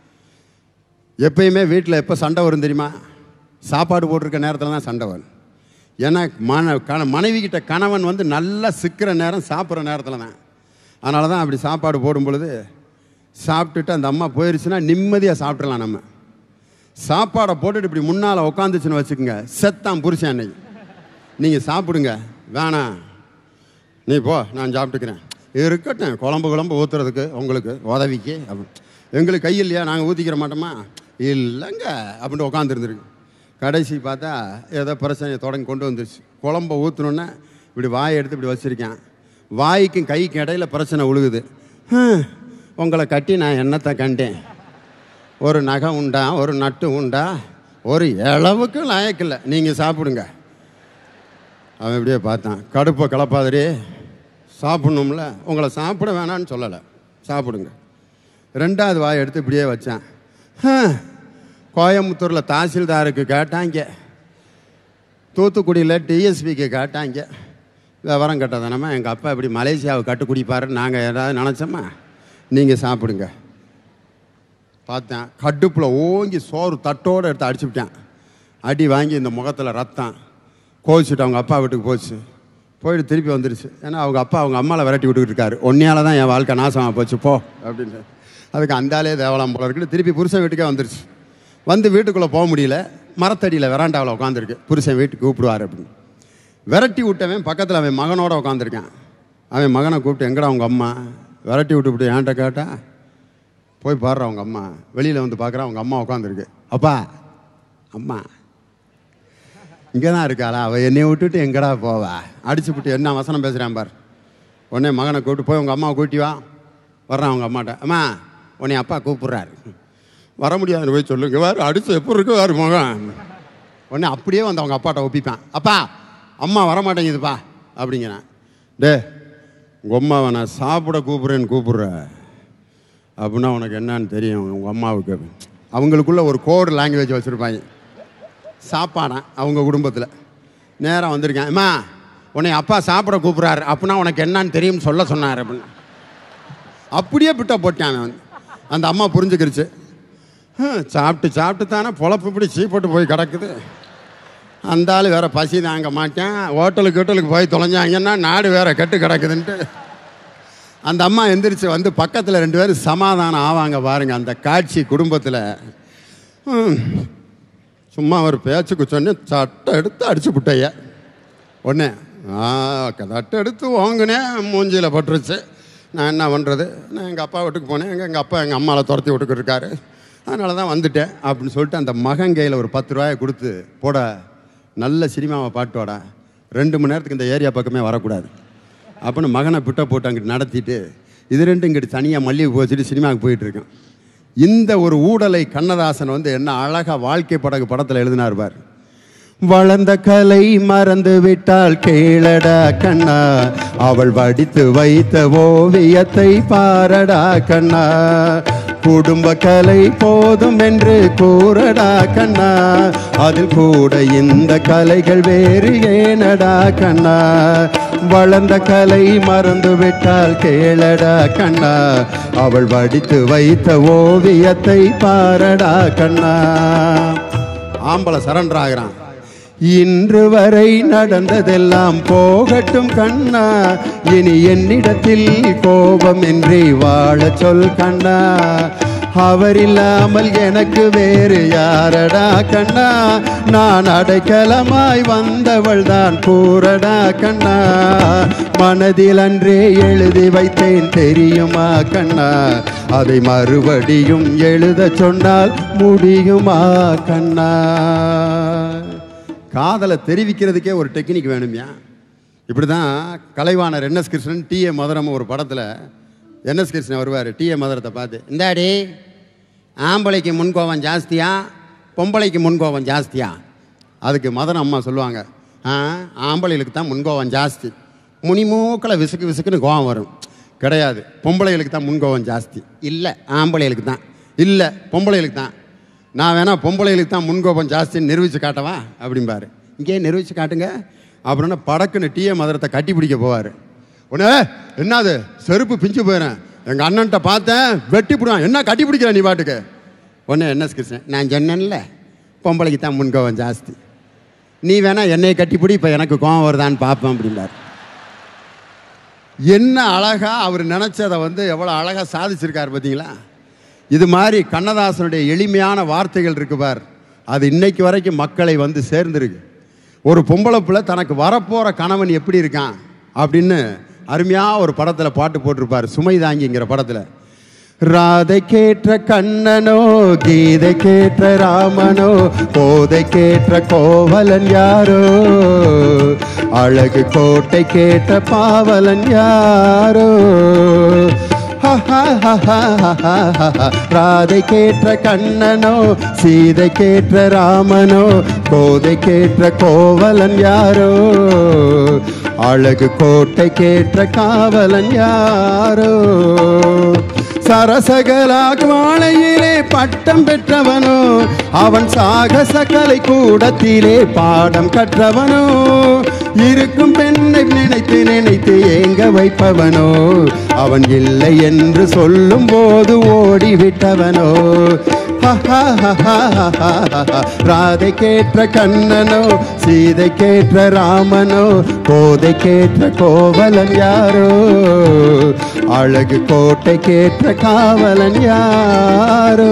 எப்பயுமே வீட்டில் எப்போ சண்டை வரும் தெரியுமா சாப்பாடு போட்டிருக்க நேரத்தில் தான் சண்டை வரும் ஏன்னா மன கண மனைவி கிட்ட கணவன் வந்து நல்லா சிக்கிற நேரம் சாப்பிட்ற நேரத்தில் தான் அதனால தான் அப்படி சாப்பாடு போடும் பொழுது சாப்பிட்டுட்டு அந்த அம்மா போயிருச்சுன்னா நிம்மதியாக சாப்பிட்றலாம் நம்ம சாப்பாடை போட்டுட்டு இப்படி முன்னால் உட்காந்துச்சுன்னு வச்சுக்கோங்க செத்தான் புருஷன் அன்னைக்கு நீங்கள் சாப்பிடுங்க வேணாம் நீ போ நான் சாப்பிட்டுக்கிறேன் இருக்கட்டும் குழம்பு குழம்பு ஊற்றுறதுக்கு உங்களுக்கு உதவிக்கு அப்படி எங்களுக்கு கை இல்லையா நாங்கள் ஊற்றிக்கிற மாட்டோமா இல்லைங்க அப்படின்ட்டு உட்காந்துருந்துருக்கு கடைசி பார்த்தா ஏதோ பிரச்சனையை தொடங்கி கொண்டு வந்துருச்சு குழம்ப ஊற்றணுன்னே இப்படி வாயை எடுத்து இப்படி வச்சுருக்கேன் வாய்க்கும் கைக்கும் இடையில பிரச்சனை உழுகுது ஹம், உங்களை கட்டி நான் என்னத்தை கண்டேன் ஒரு நகை உண்டா ஒரு நட்டு உண்டா ஒரு இளவுக்கு லாயக்கில்லை நீங்கள் சாப்பிடுங்க அவன் இப்படியே பார்த்தான் கடுப்பை கலப்பாதரே சாப்பிட்ணும்ல உங்களை சாப்பிட வேணான்னு சொல்லலை சாப்பிடுங்க ரெண்டாவது வாய் எடுத்து இப்படியே வச்சேன் ஹம், கோயம்புத்தூரில் தாசில்தாருக்கு கேட்டாங்க தூத்துக்குடியில் டிஎஸ்பிக்கு கேட்டாங்க விவரம் கட்டதானமா எங்கள் அப்பா இப்படி மலேசியாவை கட்டு குடிப்பாருன்னு நாங்கள் ஏதாவது நினச்சோமா நீங்கள் சாப்பிடுங்க பார்த்தேன் கடுப்பில் ஓங்கி சோறு தட்டோடு எடுத்து அடிச்சுவிட்டேன் அடி வாங்கி இந்த முகத்தில் ரத்தம் கோவிச்சுட்டு அவங்க அப்பா வீட்டுக்கு போச்சு போயிட்டு திருப்பி வந்துருச்சு ஏன்னா அவங்க அப்பா அவங்க அம்மாவை விரட்டி விட்டுக்கிட்டு இருக்காரு ஒன்னையால தான் என் வாழ்க்கை நாசமாக போச்சு போ அப்படின்னு அதுக்கு அந்தாலே தேவலாம் போல இருக்குன்னு திருப்பி புருஷன் வீட்டுக்கே வந்துருச்சு வந்து வீட்டுக்குள்ளே போக முடியல மரத்தடியில் வெராண்டாவில் உட்காந்துருக்கு புருஷன் வீட்டுக்கு கூப்பிடுவார் அப்படின்னு விரட்டி விட்டவன் பக்கத்தில் அவன் மகனோட உட்காந்துருக்கான் அவன் மகனை கூப்பிட்டு எங்கடா அவங்க அம்மா விரட்டி விட்டுவிட்டு ஏன்ட்ட கேட்டா போய் பாடுற அவங்க அம்மா வெளியில் வந்து பார்க்குறா அவங்க அம்மா உட்காந்துருக்கு அப்பா அம்மா இங்கே தான் இருக்காளா அவள் என்னைய விட்டுட்டு எங்கடா போவா அடிச்சு விட்டு என்ன வசனம் பேசுகிறான் பார் உடனே மகனை கூப்பிட்டு போய் உங்கள் அம்மாவை கூட்டி வா வர்றான் அவங்க அம்மாட்ட அம்மா உன்னை அப்பா கூப்பிட்றாரு வர முடியாதுன்னு போய் சொல்லுங்க வேறு அடிச்சு எப்படி இருக்கு வேறு மகன் உடனே அப்படியே வந்து அவங்க அப்பாட்ட ஒப்பிப்பான் அப்பா அம்மா வர மாட்டேங்குதுப்பா அப்படிங்கிறான் டே உங்கள் அம்மாவை நான் சாப்பிட கூப்பிட்றேன்னு கூப்பிட்றேன் அப்படின்னா உனக்கு என்னன்னு தெரியும் உங்கள் அம்மாவுக்கு அவங்களுக்குள்ள ஒரு கோடு லாங்குவேஜ் வச்சுருப்பாங்க சாப்பாடான் அவங்க குடும்பத்தில் நேராக வந்திருக்கேன் அம்மா உன்னை அப்பா சாப்பிட கூப்பிட்றாரு அப்படின்னா உனக்கு என்னன்னு தெரியும்னு சொல்ல சொன்னார் அப்படின்னு அப்படியே பிட்ட போட்டான் அவன் அந்த அம்மா புரிஞ்சுக்கிருச்சு ஹம், சாப்பிட்டு சாப்பிட்டு தானே பொழப்பு இப்படி சீப்பட்டு போய் கிடக்குது அந்த ஆள் வேற பசி தாங்க மாட்டேன் ஹோட்டலுக்கு ஹோட்டலுக்கு போய் தொலைஞ்சாங்கன்னா நாடு வேற கெட்டு கிடக்குதுன்ட்டு அந்த அம்மா எந்திரிச்சு வந்து பக்கத்தில் ரெண்டு பேரும் சமாதானம் ஆவாங்க பாருங்க அந்த காட்சி குடும்பத்தில் ஹம், சும்மா ஒரு பேச்சுக்கு சொன்னேன் சட்டை எடுத்து அடிச்சு விட்டைய ஒன்று ஆ தட்டை எடுத்து வாங்கினேன் மூஞ்சியில் பட்டுருச்சு நான் என்ன பண்ணுறது நான் எங்கள் அப்பா வீட்டுக்கு போனேன் எங்கள் எங்கள் அப்பா எங்கள் அம்மாவை துரத்தி விட்டுக்கிட்டு இருக்காரு அதனால தான் வந்துட்டேன் அப்படின்னு சொல்லிட்டு அந்த மகன் கையில் ஒரு பத்து ரூபாயை கொடுத்து போட நல்ல சினிமாவை பாட்டோட ரெண்டு மணி நேரத்துக்கு இந்த ஏரியா பக்கமே வரக்கூடாது அப்படின்னு மகனை பிட்ட போட்டு அங்கிட்டு நடத்திட்டு இது ரெண்டும் இங்கிட்டு தனியாக மல்லிகை போச்சுட்டு சினிமாவுக்கு போயிட்டு இருக்கேன் இந்த ஒரு ஊடலை கண்ணதாசன் வந்து என்ன அழகா வாழ்க்கை படகு படத்தில் எழுதினார் பார் வளர்ந்த கலை மறந்து விட்டால் கேளடா கண்ணா அவள் வடித்து வைத்த ஓவியத்தை பாரடா கண்ணா குடும்ப கலை போதும் என்று கூறடா கண்ணா அதில் கூட இந்த கலைகள் வேறு ஏனடா கண்ணா வளர்ந்த கலை மறந்து விட்டால் கேளடா கண்ணா அவள் வடித்து வைத்த ஓவியத்தை பாரடா கண்ணா ஆம்பளை சரண்டர் ஆகிறான் இன்று வரை நடந்ததெல்லாம் போகட்டும் கண்ணா இனி என்னிடத்தில் கோபமின்றி வாழ சொல் கண்ணா அவர் இல்லாமல் எனக்கு வேறு யாரடா கண்ணா நான் அடைக்கலமாய் வந்தவள் தான் கூறடா கண்ணா மனதில் அன்றே எழுதி வைத்தேன் தெரியுமா கண்ணா அதை மறுபடியும் எழுத சொன்னால் முடியுமா கண்ணா காதலை தெரிவிக்கிறதுக்கே ஒரு டெக்னிக் வேணும்யா இப்படி தான் கலைவாணர் என்எஸ் கிருஷ்ணன் டி ஏ மதுரம் ஒரு படத்தில் என்எஸ் கிருஷ்ணன் வருவார் டி ஏ மதுரத்தை பார்த்து இந்தாடி ஆம்பளைக்கு முன்கோபம் ஜாஸ்தியா பொம்பளைக்கு முன்கோபம் ஜாஸ்தியா அதுக்கு மதன் அம்மா சொல்லுவாங்க ஆ ஆம்பளைகளுக்கு தான் முன்கோபம் ஜாஸ்தி முனிமூக்கில் விசுக்கு விசுக்குன்னு கோவம் வரும் கிடையாது பொம்பளைகளுக்கு தான் முன்கோவம் ஜாஸ்தி இல்லை ஆம்பளைகளுக்கு தான் இல்லை பொம்பளைகளுக்கு தான் நான் வேணா பொம்பளைகளுக்கு தான் முன்கோபம் ஜாஸ்தின்னு நிரூபித்து காட்டவா அப்படிம்பாரு இங்கே நிரூபித்து காட்டுங்க அப்படின்னா படக்குன்னு டீய மதுரத்தை கட்டி பிடிக்க போவார் உடனே என்னது செருப்பு பிஞ்சு போயிடுறேன் எங்கள் அண்ணன்ட்ட பார்த்தேன் வெட்டி போடுவான் என்ன கட்டி பிடிக்கிற நீ பாட்டுக்கு உடனே என்ன கிருஷ்ணன் நான் சொன்னேன்ல பொம்பளைக்கு தான் முன்கோவம் ஜாஸ்தி நீ வேணா என்னையை கட்டிப்பிடி இப்போ எனக்கு கோவம் வருதான்னு பார்ப்பேன் அப்படிம்பார் என்ன அழகா அவர் நினைச்சதை வந்து எவ்வளோ அழகாக சாதிச்சிருக்காரு பார்த்தீங்களா இது மாதிரி கண்ணதாசனுடைய எளிமையான வார்த்தைகள் இருக்கு பார் அது இன்னைக்கு வரைக்கும் மக்களை வந்து சேர்ந்துருக்கு ஒரு பொம்பளை பிள்ளை தனக்கு வரப்போகிற கணவன் எப்படி இருக்கான் அப்படின்னு அருமையாக ஒரு படத்தில் பாட்டு போட்டிருப்பார் சுமை தாங்கிங்கிற படத்தில் ராதை கேற்ற கண்ணனோ கீதை கேற்ற ராமனோ போதை கேற்ற கோவலன் யாரோ அழகு கோட்டை கேட்ட பாவலன் யாரோ ராதை கேற்ற கண்ணனோ சீதை கேற்ற ராமனோ போதை கேற்ற கோவலன் யாரோ அழகு கோட்டை கேற்ற காவலன் யாரோ சரசகலாக மாலையிலே பட்டம் பெற்றவனோ அவன் சாகச கலை கூடத்திலே பாடம் கற்றவனோ இருக்கும் பெண்ணை நினைத்து நினைத்து ஏங்க வைப்பவனோ அவன் இல்லை என்று சொல்லும் போது ஓடிவிட்டவனோ ராதை கேற்ற கண்ணனோ சீதை கேற்ற ராமனோ கோதை கேற்ற கோவலன் யாரோ அழகு கோட்டை கேற்ற காவலன் யாரோ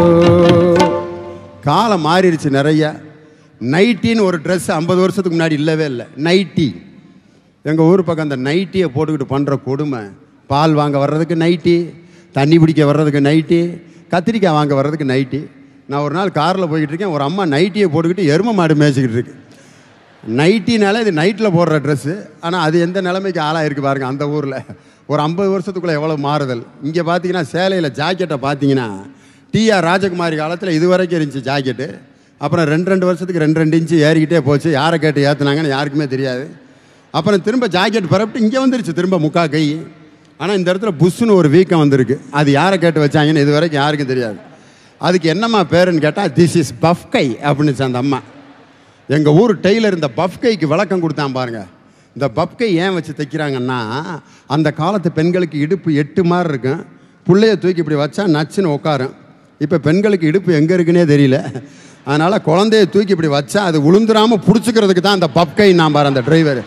காலம் மாறிடுச்சு நிறைய நைட்டின்னு ஒரு ட்ரெஸ் ஐம்பது வருஷத்துக்கு முன்னாடி இல்லவே இல்லை நைட்டி எங்கள் ஊர் பக்கம் அந்த நைட்டியை போட்டுக்கிட்டு பண்ணுற கொடுமை பால் வாங்க வர்றதுக்கு நைட்டி தண்ணி பிடிக்க வர்றதுக்கு நைட்டி கத்திரிக்காய் வாங்க வர்றதுக்கு நைட்டி நான் ஒரு நாள் காரில் போய்கிட்டு இருக்கேன் ஒரு அம்மா நைட்டியை போட்டுக்கிட்டு எரும மாடு மேய்ச்சிக்கிட்டு இருக்கு நைட்டினால இது நைட்டில் போடுற ட்ரெஸ்ஸு ஆனால் அது எந்த நிலைமைக்கு ஆளாக இருக்கு பாருங்க அந்த ஊரில் ஒரு ஐம்பது வருஷத்துக்குள்ளே எவ்வளோ மாறுதல் இங்கே பார்த்தீங்கன்னா சேலையில் ஜாக்கெட்டை பார்த்தீங்கன்னா டிஆர் ராஜகுமாரி காலத்தில் இது வரைக்கும் இருந்துச்சு ஜாக்கெட்டு அப்புறம் ரெண்டு ரெண்டு வருஷத்துக்கு ரெண்டு ரெண்டு இன்ச்சு ஏறிக்கிட்டே போச்சு யாரை கேட்டு ஏற்றுனாங்கன்னு யாருக்குமே தெரியாது அப்புறம் திரும்ப ஜாக்கெட் பரப்பிட்டு இங்கே வந்துருச்சு திரும்ப முக்கா கை ஆனால் இந்த இடத்துல புஷ்ஷுன்னு ஒரு வீக்கம் வந்திருக்கு அது யாரை கேட்டு வச்சாங்கன்னு இது வரைக்கும் யாருக்கும் தெரியாது அதுக்கு என்னம்மா பேருன்னு கேட்டால் திஸ் இஸ் பஃப் கை அப்படின்னுச்சு அந்த அம்மா எங்கள் ஊர் டெய்லர் இந்த பஃப் கைக்கு விளக்கம் கொடுத்தான் பாருங்க இந்த பஃப் கை ஏன் வச்சு தைக்கிறாங்கன்னா அந்த காலத்து பெண்களுக்கு இடுப்பு எட்டு மாதிரி இருக்கும் புள்ளைய தூக்கி இப்படி வச்சா நச்சுன்னு உட்காரும் இப்போ பெண்களுக்கு இடுப்பு எங்கே இருக்குன்னே தெரியல அதனால் குழந்தைய தூக்கி இப்படி வச்சா அது உளுந்துராமல் பிடிச்சிக்கிறதுக்கு தான் அந்த பஃப் கை நான் பாரு அந்த டிரைவர்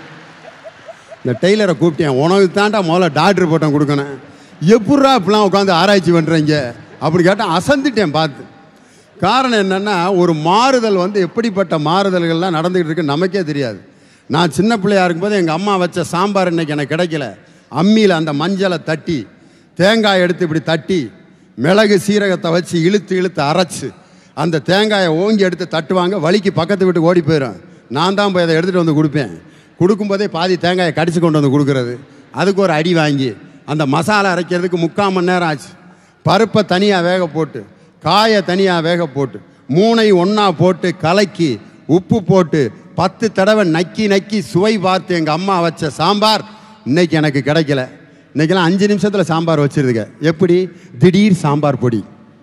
இந்த டெய்லரை கூப்பிட்டேன் உனக்கு தாண்டா முதல்ல டாக்டர் போட்டம் கொடுக்கணும் எப்பட்றா இப்படிலாம் உட்காந்து ஆராய்ச்சி பண்ணுறீங்க அப்படி கேட்டால் அசந்துட்டேன் பார்த்து காரணம் என்னென்னா ஒரு மாறுதல் வந்து எப்படிப்பட்ட மாறுதல்கள்லாம் நடந்துகிட்டு இருக்கு நமக்கே தெரியாது நான் சின்ன பிள்ளையா இருக்கும்போது எங்கள் அம்மா வச்ச சாம்பார் இன்னைக்கு எனக்கு கிடைக்கல அம்மியில் அந்த மஞ்சளை தட்டி தேங்காய் எடுத்து இப்படி தட்டி மிளகு சீரகத்தை வச்சு இழுத்து இழுத்து அரைச்சு அந்த தேங்காயை ஓங்கி எடுத்து தட்டுவாங்க வலிக்கு பக்கத்து வீட்டுக்கு ஓடி போயிடும் நான் தான் போய் அதை எடுத்துகிட்டு வந்து கொடுப்பேன் கொடுக்கும்போதே பாதி தேங்காயை கடிச்சு கொண்டு வந்து கொடுக்குறது அதுக்கு ஒரு அடி வாங்கி அந்த மசாலா அரைக்கிறதுக்கு முக்கால் மணி நேரம் ஆச்சு பருப்பை தனியாக வேக போட்டு காயை தனியாக வேக போட்டு மூணை ஒன்றா போட்டு கலக்கி உப்பு போட்டு பத்து தடவை நக்கி நக்கி சுவை பார்த்து எங்கள் அம்மா வச்ச சாம்பார் இன்னைக்கு எனக்கு கிடைக்கல இன்னைக்கெல்லாம் அஞ்சு நிமிஷத்தில் சாம்பார் வச்சிருதுங்க எப்படி திடீர் சாம்பார் பொடி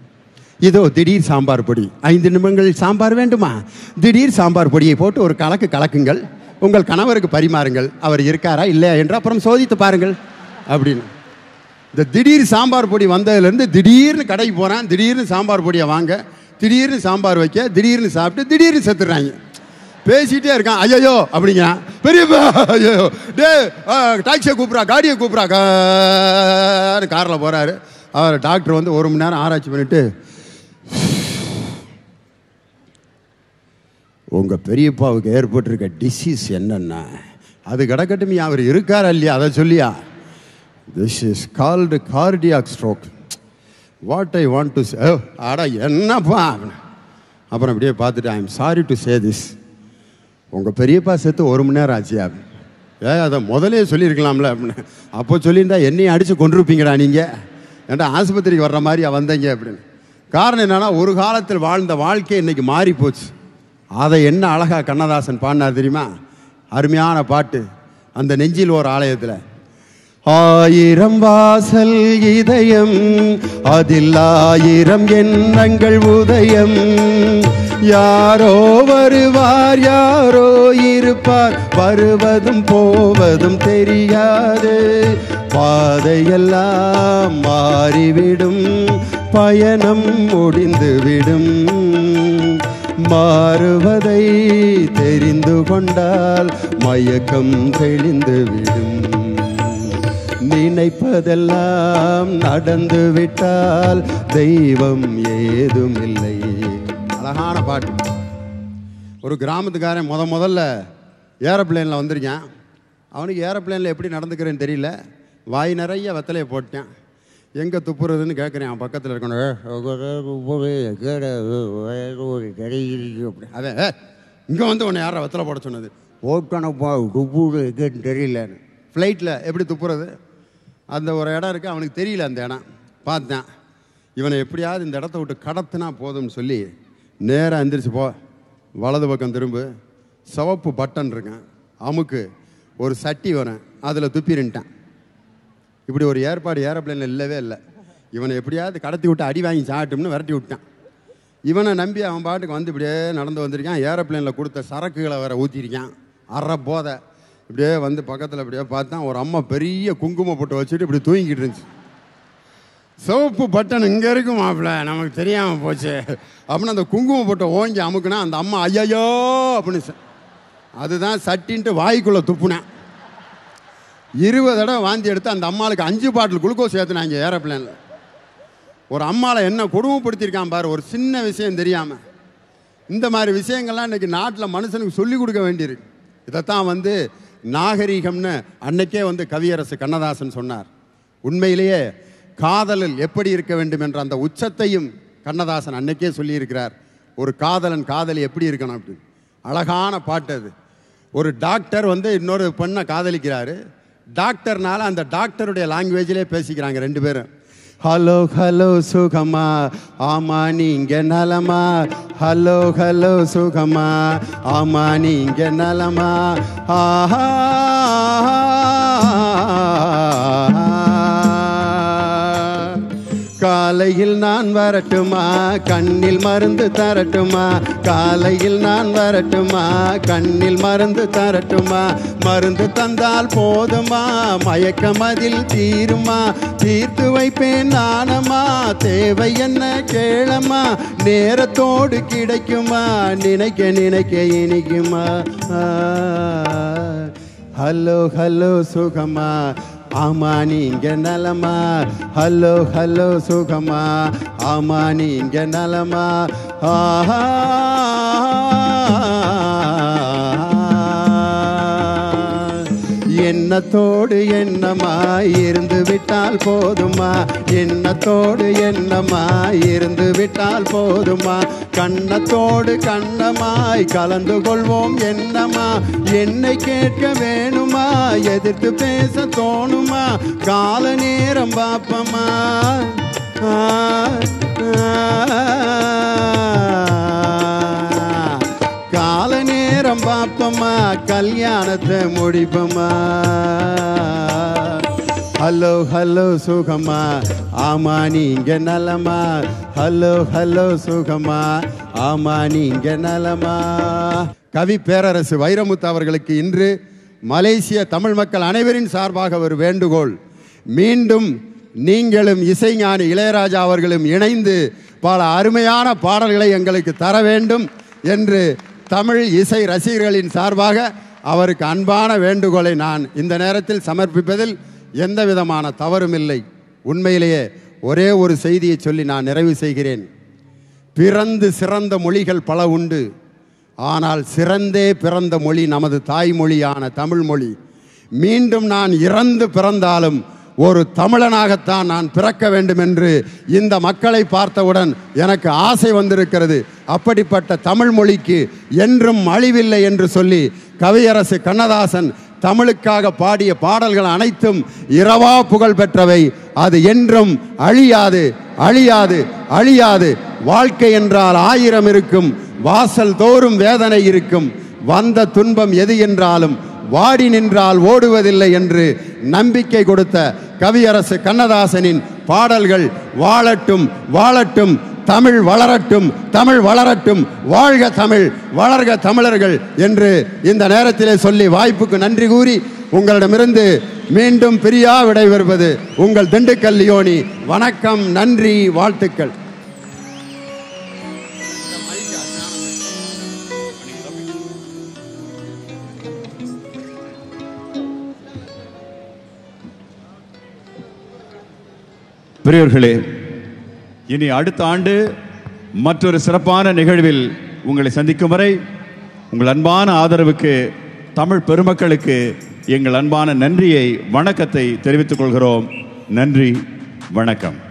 இதோ திடீர் சாம்பார் பொடி ஐந்து நிமிடங்களில் சாம்பார் வேண்டுமா திடீர் சாம்பார் பொடியை போட்டு ஒரு கலக்கு கலக்குங்கள் உங்கள் கணவருக்கு பரிமாறுங்கள் அவர் இருக்காரா இல்லையா என்று அப்புறம் சோதித்து பாருங்கள் அப்படின்னு இந்த திடீர் சாம்பார் பொடி வந்ததுலேருந்து திடீர்னு கடைக்கு போகிறான் திடீர்னு சாம்பார் பொடியை வாங்க திடீர்னு சாம்பார் வைக்க திடீர்னு சாப்பிட்டு திடீர்னு செத்துடுறாங்க பேசிட்டே இருக்கான் ஐயோ அப்படிங்கிறான் பெரியப்பா ஐயோ டே டாக்ஸியை கூப்பிட்றா காடியை கூப்பிட்றா காரில் போகிறாரு அவர் டாக்டர் வந்து ஒரு மணி நேரம் ஆராய்ச்சி பண்ணிட்டு உங்கள் பெரியப்பாவுக்கு ஏற்பட்டிருக்க டிசீஸ் என்னென்ன அது கிடக்கட்டும் அவர் இருக்காரா இல்லையா அதை சொல்லியா this is called cardiac stroke what I want to அடா என்னப்பா அப்புறம் அப்படியே பார்த்துட்டு I am sorry to say this உங்கள் பெரியப்பா செத்து ஒரு மணி நேரம் ஆச்சியா ஏ அதை முதலே சொல்லியிருக்கலாம்ல அப்படின்னு அப்போ சொல்லியிருந்தா என்னையும் அடித்து கொண்டிருப்பீங்கடா நீங்கள் ஏன்டா ஆஸ்பத்திரிக்கு வர்ற மாதிரியா வந்தீங்க அப்படின்னு காரணம் என்னன்னா ஒரு காலத்தில் வாழ்ந்த வாழ்க்கை இன்னைக்கு மாறி போச்சு அதை என்ன அழகா கண்ணதாசன் பாடினார் தெரியுமா அருமையான பாட்டு அந்த நெஞ்சில் ஒரு ஆலயத்தில் ஆயிரம் வாசல் இதயம் அதில் ஆயிரம் எண்ணங்கள் உதயம் யாரோ வருவார் யாரோ இருப்பார் வருவதும் போவதும் தெரியாது பாதையெல்லாம் மாறிவிடும் பயணம் முடிந்துவிடும் மாறுவதை தெரிந்து கொண்டால் மயக்கம் தெளிந்துவிடும் நினைப்பதெல்லாம் நடந்து விட்டால் தெய்வம் ஏதும் இல்லை அழகான பாட்டு ஒரு கிராமத்துக்காரன் முத முதல்ல ஏரோப்ளேனில் வந்திருக்கான் அவனுக்கு ஏரோப்ளேனில் எப்படி நடந்துக்கிறேன்னு தெரியல வாய் நிறைய வெத்தலையை போட்டான் எங்கே துப்புறதுன்னு கேட்குறேன் அவன் பக்கத்தில் இருக்கணும் அதே இங்கே வந்து உன்னை யாரை வெத்தலை போட சொன்னது ஓட்டனப்பா துப்புறது எங்கேன்னு தெரியலன்னு ஃப்ளைட்டில் எப்படி துப்புறது அந்த ஒரு இடம் இருக்குது அவனுக்கு தெரியல அந்த இடம் பார்த்தேன் இவனை எப்படியாவது இந்த இடத்த விட்டு கடத்தினா போதும்னு சொல்லி நேராக எந்திரிச்சு போ வலது பக்கம் திரும்பு சிவப்பு பட்டன் இருக்கேன் அமுக்கு ஒரு சட்டி வரும் அதில் துப்பிருன்ட்டான் இப்படி ஒரு ஏற்பாடு ஏரோப்ளேனில் இல்லவே இல்லை இவனை எப்படியாவது கடத்தி விட்டு அடி வாங்கி சாப்பிட்டோம்னு விரட்டி விட்டான் இவனை நம்பி அவன் பாட்டுக்கு வந்து இப்படியே நடந்து வந்திருக்கான் ஏரோப்ளேனில் கொடுத்த சரக்குகளை வேற ஊற்றிருக்கான் அரை போதை இப்படியே வந்து பக்கத்தில் இப்படியே பார்த்தா ஒரு அம்மா பெரிய குங்குமம் போட்டு வச்சுட்டு இப்படி தூங்கிட்டு இருந்துச்சு சிவப்பு பட்டன் இங்கே இருக்கும் மாப்பிள்ள நமக்கு தெரியாமல் போச்சு அப்படின்னு அந்த குங்குமம் போட்டு ஓங்கி அமுக்குனா அந்த அம்மா ஐயையோ அப்படின்னு சொ- அதுதான் சட்டின்ட்டு வாய்க்குள்ளே துப்புனேன் இருபது தடவை வாந்தி எடுத்து அந்த அம்மாளுக்கு அஞ்சு பாட்டில் குளுக்கோஸ் ஏற்றுனாங்க ஏரோப்ளேனில் ஒரு அம்மாவை என்ன கொடுமைப்படுத்தியிருக்கான் பாரு ஒரு சின்ன விஷயம் தெரியாமல் இந்த மாதிரி விஷயங்கள்லாம் இன்னைக்கு நாட்டில் மனுஷனுக்கு சொல்லிக் கொடுக்க வேண்டியிருக்கு இதைத்தான் வந்து நாகரீகம்னு அன்னைக்கே வந்து கவியரசு கண்ணதாசன் சொன்னார் உண்மையிலேயே காதலில் எப்படி இருக்க வேண்டும் என்ற அந்த உச்சத்தையும் கண்ணதாசன் அன்னைக்கே சொல்லியிருக்கிறார் ஒரு காதலன் காதலி எப்படி இருக்கணும் அப்படின்னு அழகான பாட்டு அது ஒரு டாக்டர் வந்து இன்னொரு பெண்ணை காதலிக்கிறாரு டாக்டர்னால அந்த டாக்டருடைய லாங்குவேஜிலே பேசிக்கிறாங்க ரெண்டு பேரும் ஹலோ ஹலோ சுகமா ஆமா நீங்க நலமா ஹலோ ஹலோ சுகமா ஆமா நீங்க நலமா ஆஹா காலையில் நான் வரட்டுமா கண்ணில் மருந்து தரட்டுமா காலையில் நான் வரட்டுமா கண்ணில் மருந்து தரட்டுமா மருந்து தந்தால் போதுமா மயக்கம் அதில் தீருமா தீர்த்து வைப்பேன் நானம்மா தேவை என்ன கேளம்மா நேரத்தோடு கிடைக்குமா நினைக்க நினைக்க இனிக்குமா ஆ. ஹலோ ஹலோ சுகமா ஆமா நீங்க நலமா ஹலோ ஹலோ சுகமா ஆமா நீங்க நலமா ஆஹா எண்ணத்தோடு எண்ணமா இருந்து விட்டால் போதுமா எண்ணத்தோடு எண்ணமா இருந்து விட்டால் போதுமா கண்ணத்தோடு கண்ணமாய் கலந்து கொள்வோம் என்னமா என்னை கேட்க வேணுமா எதிர்த்து பேச தோணுமா கால நேரம் பாப்பமா ஆ, ஆ. கால நேரம் பாப்பமா கல்யாணத்தை முடிப்பமா ஹலோ ஹலோ சுகமா ஆமா நீங்க நலமா ஹலோ ஹலோ சுகமா ஆமா நீங்க நலமா கவி பேரரசு வைரமுத்து அவர்களுக்கு இன்று மலேசிய தமிழ் மக்கள் அனைவரின் சார்பாக ஒரு வேண்டுகோள் மீண்டும் நீங்களும் இசைஞானி இளையராஜா அவர்களும் இணைந்து பல அருமையான பாடல்களை எங்களுக்கு தர வேண்டும் என்று தமிழ் இசை ரசிகர்களின் சார்பாக அவருக்கு அன்பான வேண்டுகோளை நான் இந்த நேரத்தில் சமர்ப்பிப்பதில் எந்த விதமான தவறும் இல்லை உண்மையிலேயே ஒரே ஒரு செய்தியை சொல்லி நான் நிறைவு செய்கிறேன் பிறந்து சிறந்த மொழிகள் பல உண்டு ஆனால் சிறந்தே பிறந்த மொழி நமது தாய்மொழியான தமிழ் மொழி மீண்டும் நான் இறந்து பிறந்தாலும் ஒரு தமிழனாகத்தான் நான் பிறக்க வேண்டும் என்று இந்த மக்களை பார்த்தவுடன் எனக்கு ஆசை வந்திருக்கிறது அப்படிப்பட்ட தமிழ் மொழிக்கு என்றும் அழிவில்லை என்று சொல்லி கவியரசு கண்ணதாசன் தமிழுக்காக பாடிய பாடல்கள் அனைத்தும் இரவா புகழ் பெற்றவை அது என்றும் அழியாது அழியாது அழியாது வாழ்க்கை என்றால் ஆயிரம் இருக்கும் வாசல் தோறும் வேதனை இருக்கும் வந்த துன்பம் எது என்றாலும் வாடி நின்றால் ஓடுவதில்லை என்று நம்பிக்கை கொடுத்த கவியரசு கண்ணதாசனின் பாடல்கள் வாழட்டும் வாழட்டும் தமிழ் வளரட்டும் தமிழ் வளரட்டும் வாழ்க தமிழ் வளர்க தமிழர்கள் என்று இந்த நேரத்திலே சொல்லி வாய்ப்புக்கு நன்றி கூறி உங்களிடமிருந்து மீண்டும் பிரியா விடைபெறுவது உங்கள் திண்டுக்கல் லியோனி வணக்கம் நன்றி வாழ்த்துக்கள் பெரியவர்களே இனி அடுத்த ஆண்டு மற்றொரு சிறப்பான நிகழ்வில் உங்களை சந்திக்கும் வரை உங்கள் அன்பான ஆதரவுக்கு தமிழ் பெருமக்களுக்கு எங்கள் அன்பான நன்றியை வணக்கத்தை தெரிவித்துக் கொள்கிறோம் நன்றி வணக்கம்